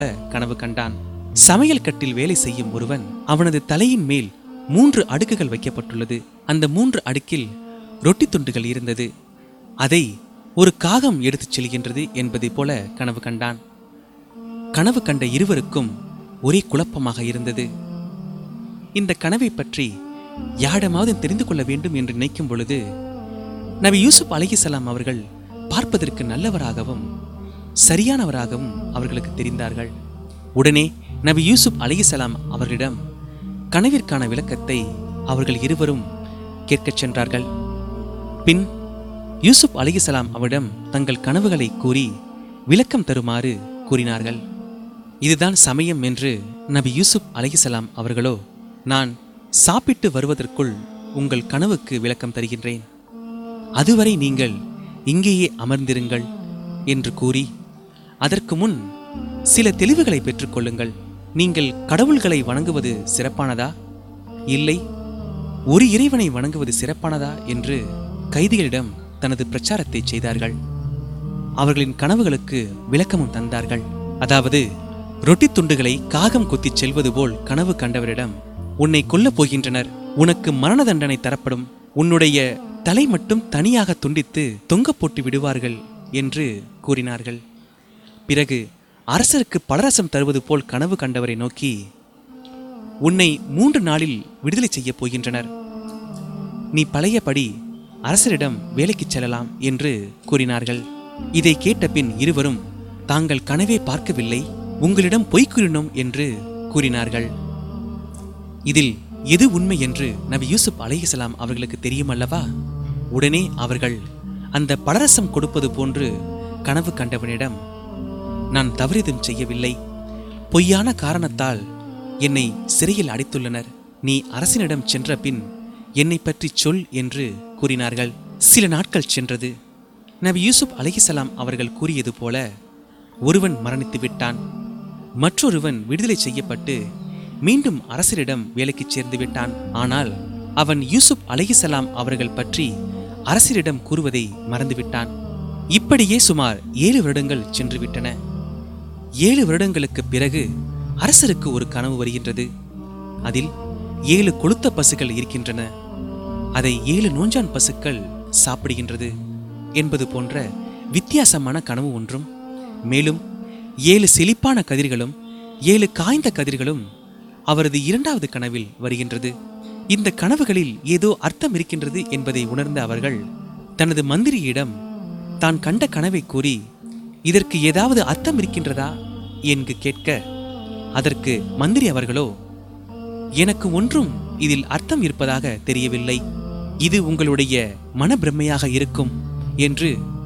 கனவு கண்டான் சமையல் கட்டில் வேலை செய்யும் ஒருவன் அவனது தலையின் மேல் மூன்று அடுக்குகள் வைக்கப்பட்டுள்ளது அந்த மூன்று அடுக்கில் ரொட்டி துண்டுகள் இருந்தது அதை ஒரு காகம் எடுத்துச் செல்கின்றது என்பதைப் போல கனவு கண்டான் கனவு கண்ட இருவருக்கும் ஒரே குழப்பமாக இருந்தது இந்த கனவை பற்றி யாரிடமாவது தெரிந்து கொள்ள வேண்டும் என்று நினைக்கும் பொழுது நபி யூசுப் அலைஹிஸ்ஸலாம் அவர்கள் பார்ப்பதற்கு நல்லவராகவும் சரியானவராகவும் அவர்களுக்கு தெரிந்தார்கள் உடனே நபி யூசுப் அலைஹிஸ்ஸலாம் அவர்களிடம் கனவிற்கான விளக்கத்தை அவர்கள் இருவரும் கேட்கச் சென்றார்கள் பின் யூசுப் அலைஹிஸ்ஸலாம் அவரிடம் தங்கள் கனவுகளை கூறி விளக்கம் தருமாறு கூறினார்கள் இதுதான் சமயம் என்று நபி யூசுப் அலைஹிஸ்ஸலாம் அவர்களோ நான் சாப்பிட்டு வருவதற்குள் உங்கள் கனவுக்கு விளக்கம் தருகின்றேன் அதுவரை நீங்கள் இங்கேயே அமர்ந்திருங்கள் என்று கூறி அதற்கு முன் சில தெளிவுகளை பெற்றுக்கொள்ளுங்கள் நீங்கள் கடவுள்களை வணங்குவது சிறப்பானதா இல்லை ஒரு இறைவனை வணங்குவது சிறப்பானதா என்று கைதிகளிடம் தனது பிரச்சாரத்தை செய்தார்கள் அவர்களின் கனவுகளுக்கு விளக்கமும் தந்தார்கள் அதாவது ரொட்டி துண்டுகளை காகம் கொத்திச் செல்வது போல் கனவு கண்டவரிடம் உன்னை கொல்லப் போகின்றனர் உனக்கு மரண தண்டனை தரப்படும் உன்னுடைய தலை மட்டும் தனியாக துண்டித்து தொங்க போட்டு விடுவார்கள் என்று கூறினார்கள் பிறகு அரசருக்கு பலரசம் தருவது போல் கனவு கண்டவரை நோக்கி உன்னை மூன்று நாளில் விடுதலை செய்யப் போகின்றனர் நீ பழையபடி அரசரிடம் வேலைக்குச் செல்லலாம் என்று கூறினார்கள் இதை கேட்ட பின் இருவரும் தாங்கள் கனவே பார்க்கவில்லை உங்களிடம் பொய் கூறினோம் என்று கூறினார்கள் இதில் எது உண்மை என்று நபி யூசுப் அலைஹிஸ்ஸலாம் அவர்களுக்கு தெரியுமல்லவா உடனே அவர்கள் அந்த பலரசம் கொடுப்பது போன்று கனவு கண்டவனிடம் நான் தவறிதும் செய்யவில்லை பொய்யான காரணத்தால் என்னை சிறையில் அடைத்துள்ளனர் நீ அரசினிடம் சென்ற பின் என்னை பற்றி சொல் என்று கூறினார்கள் சில நாட்கள் சென்றது நபி யூசுப் அலைஹிஸ்ஸலாம் அவர்கள் கூறியது போல ஒருவன் மரணித்து விட்டான் மற்றொருவன் விடுதலை செய்யப்பட்டு மீண்டும் அரசரிடம் வேலைக்குச் சேர்ந்து விட்டான் ஆனால் அவன் யூசுப் அலைஹிஸ்ஸலாம் அவர்கள் பற்றி அரசரிடம் கூறுவதை மறந்துவிட்டான் இப்படியே சுமார் ஏழு வருடங்கள் சென்று விட்டன ஏழு வருடங்களுக்கு பிறகு அரசருக்கு ஒரு கனவு வருகின்றது அதில் ஏழு கொளுத்த பசுக்கள் இருக்கின்றன அதை ஏழு நோஞ்சான் பசுக்கள் சாப்பிடுகின்றது என்பது போன்ற வித்தியாசமான கனவு ஒன்றும் மேலும் ஏழு செழிப்பான கதிர்களும் ஏழு காய்ந்த கதிர்களும் அவரது இரண்டாவது கனவில் வருகின்றது இந்த கனவுகளில் ஏதோ அர்த்தம் இருக்கின்றது என்பதை உணர்ந்த அவர்கள் தனது மந்திரியிடம் தான் கண்ட கனவை கூறி இதற்கு ஏதாவது அர்த்தம் இருக்கின்றதா என்று கேட்க அதற்கு மந்திரி அவர்களோ எனக்கு ஒன்றும் இதில் அர்த்தம் இருப்பதாக தெரியவில்லை இது உங்களுடைய மனப்பிரமையாக இருக்கும் என்று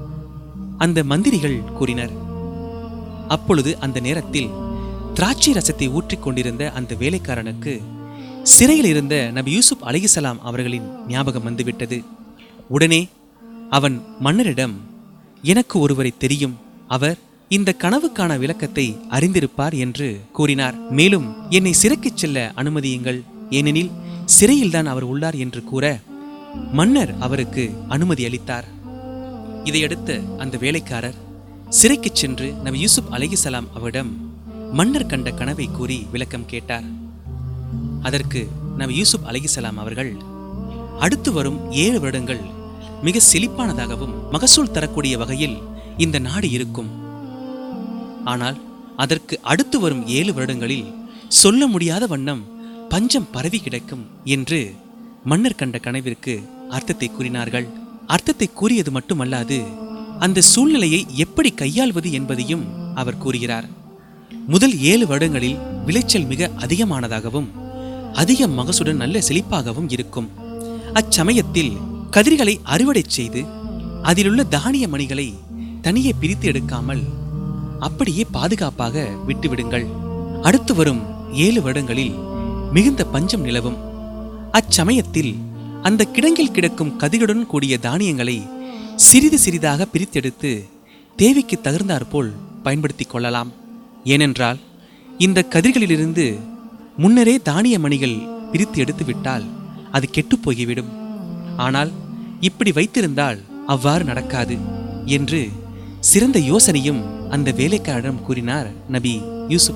அந்த மந்திரிகள் கூறினர் அப்பொழுது அந்த நேரத்தில் திராட்சை ரசத்தை ஊற்றிக் கொண்டிருந்த அந்த வேலைக்காரனுக்கு சிறையில் இருந்த நபி யூசுப் அலைஹிஸ்ஸலாம் அவர்களின் ஞாபகம் வந்துவிட்டது உடனே அவன் மன்னரிடம் எனக்கு ஒருவரை தெரியும் அவர் இந்த கனவுக்கான விளக்கத்தை அறிந்திருப்பார் என்று கூறினார் மேலும் என்னை சிறைக்குச் செல்ல அனுமதியுங்கள் ஏனெனில் சிறையில்தான் அவர் உள்ளார் என்று கூற மன்னர் அவருக்கு அனுமதி அளித்தார் இதையடுத்து அந்த வேலைக்காரர் சிறைக்குச் சென்று நபி யூசுப் அலைஹிஸ்ஸலாம் அவரிடம் மன்னர் கண்ட கனவை கூறி விளக்கம் கேட்டார் அதற்கு நபி யூசுப் அலைஹிஸ்ஸலாம் அவர்கள் அடுத்து வரும் ஏழு வருடங்கள் மிக செழிப்பானதாகவும் மகசூல் தரக்கூடிய வகையில் இந்த நாடு இருக்கும் ஆனால் அதற்கு அடுத்து வரும் ஏழு வருடங்களில் சொல்ல முடியாத வண்ணம் பஞ்சம் பரவி கிடக்கும் என்று மன்னர் கண்ட கனவிற்கு அர்த்தத்தை கூறினார்கள் அர்த்தத்தை கூறியது மட்டுமல்லாது அந்த சூழ்நிலையை எப்படி கையாள்வது என்பதையும் அவர் கூறுகிறார் முதல் ஏழு வருடங்களில் விளைச்சல் மிக அதிகமானதாகவும் அதிக மகசுடன் நல்ல செழிப்பாகவும் இருக்கும் அச்சமயத்தில் கதிர்களை அறுவடை செய்து அதிலுள்ள தானிய மணிகளை தனியே பிரித்து எடுக்காமல் அப்படியே பாதுகாப்பாக விட்டுவிடுங்கள் அடுத்து வரும் ஏழு வருடங்களில் மிகுந்த பஞ்சம் நிலவும் அச்சமயத்தில் அந்த கிடங்கில் கிடக்கும் கதிர்களுடன் கூடிய தானியங்களை சிறிது சிறிதாக பிரித்தெடுத்து தேவைக்கு தகுந்தாற்போல் பயன்படுத்திக் கொள்ளலாம் ஏனென்றால் இந்த கதிர்களிலிருந்து முன்னரே தானிய மணிகள் பிரித்து எடுத்து விட்டால் அது கெட்டுப் போய்விடும் ஆனால் இப்படி வைத்திருந்தால் அவ்வாறு நடக்காது என்று சிறந்த யோசனையும் அந்த வேலைக்காரரிடம் கூறினார் நபி யூசுப்